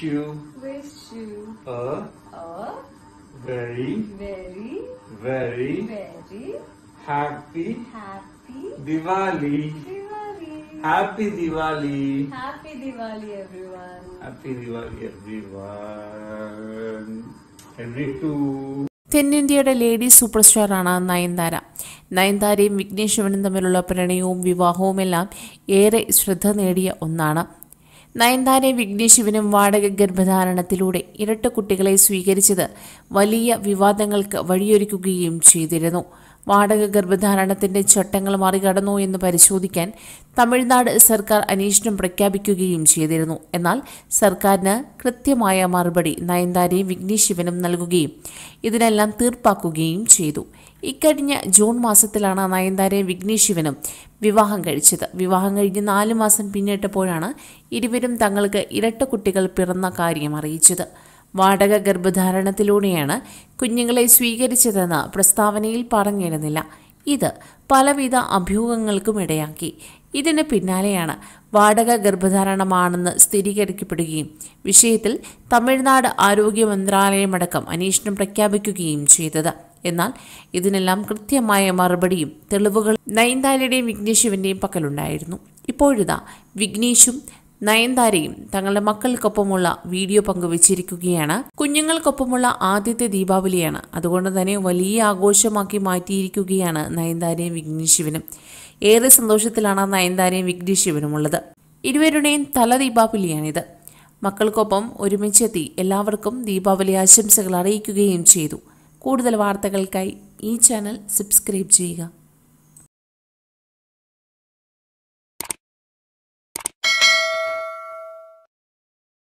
you wish you a a very, very, very very happy happy Diwali. Diwali. Happy Diwali. Happy Diwali, everyone. Happy Diwali, everyone. Henry too. തെന്നിന്ത്യയുടെ lady super സ്റ്റാറാണ് നയൻതാര നയൻതാരയും വിഘ്നേഷ് ശിവനും തമ്മിലുള്ള പ്രണയവും വിവാഹവുമെല്ലാം ഏറെ ശ്രദ്ധ നേടിയ ഒന്നാണ് നയൻതാരയും വിഘ്നേഷ് ശിവനും വാടക ഗർഭധാരണത്തിലൂടെ ഇരട്ട കുട്ടികളെ സ്വീകരിച്ചത് വലിയ വിവാദങ്ങൾക്ക് വഴിയൊരുക്കുകയും ചെയ്തിരുന്നു വാടക ഗർഭധാരണത്തിന്റെ ചട്ടങ്ങൾ മറികടന്നു എന്ന് പരിശോധിക്കാൻ തമിഴ്നാട് സർക്കാർ അന്വേഷണം പ്രഖ്യാപിക്കുകയും ചെയ്തിരുന്നു എന്നാൽ സർക്കാരിന് കൃത്യമായ മറുപടി നയൻതാരയും വിഘ്നേഷ് ശിവനും നൽകുകയും ഇതിനെല്ലാം തീർപ്പാക്കുകയും ചെയ്തു ഇക്കഴിഞ്ഞ ജൂൺ മാസത്തിലാണ് നയൻതാരയും വിഘ്നേഷ് ശിവനും വിവാഹം കഴിച്ചത് വിവാഹം കഴിഞ്ഞ് നാല് മാസം പിന്നിട്ടപ്പോഴാണ് ഇരുവരും തങ്ങൾക്ക് ഇരട്ട കുട്ടികൾ പിറന്ന കാര്യം അറിയിച്ചത് വാടക ഗർഭധാരണത്തിലൂടെയാണ് കുഞ്ഞുങ്ങളെ സ്വീകരിച്ചതെന്ന് പ്രസ്താവനയിൽ പറഞ്ഞിരുന്നില്ല ഇത് പലവിധ അഭ്യൂഹങ്ങൾക്കും ഇടയാക്കി ഇതിന് പിന്നാലെയാണ് വാടക ഗർഭധാരണമാണെന്ന് സ്ഥിരീകരിക്കപ്പെടുകയും വിഷയത്തിൽ തമിഴ്നാട് ആരോഗ്യ മന്ത്രാലയമടക്കം അന്വേഷണം പ്രഖ്യാപിക്കുകയും ചെയ്തത് എന്നാൽ ഇതിനെല്ലാം കൃത്യമായ മറുപടിയും തെളിവുകൾ നയൻതാരയുടെയും വിഘ്നേഷ് ശിവന്റെയും പക്കലുണ്ടായിരുന്നു ഇപ്പോഴിതാ വിഘ്നേഷും നയൻതാരയും തങ്ങളുടെ മക്കൾക്കൊപ്പമുള്ള വീഡിയോ പങ്കുവച്ചിരിക്കുകയാണ് കുഞ്ഞുങ്ങൾക്കൊപ്പമുള്ള ആദ്യത്തെ ദീപാവലിയാണ് അതുകൊണ്ട് തന്നെ വലിയ ആഘോഷമാക്കി മാറ്റിയിരിക്കുകയാണ് നയൻതാരയും വിഘ്നേഷ് ശിവനും ഏറെ സന്തോഷത്തിലാണ് നയൻതാരയും വിഘ്നേഷ് ശിവനും ഉള്ളത് ഇരുവരുടെയും തല ദീപാവലിയാണിത് മക്കൾക്കൊപ്പം ഒരുമിച്ചെത്തി എല്ലാവർക്കും ദീപാവലി ആശംസകൾ അറിയിക്കുകയും ചെയ്തു കൂടുതൽ വാർത്തകൾക്കായി ഈ ചാനൽ സബ്സ്ക്രൈബ് ചെയ്യുക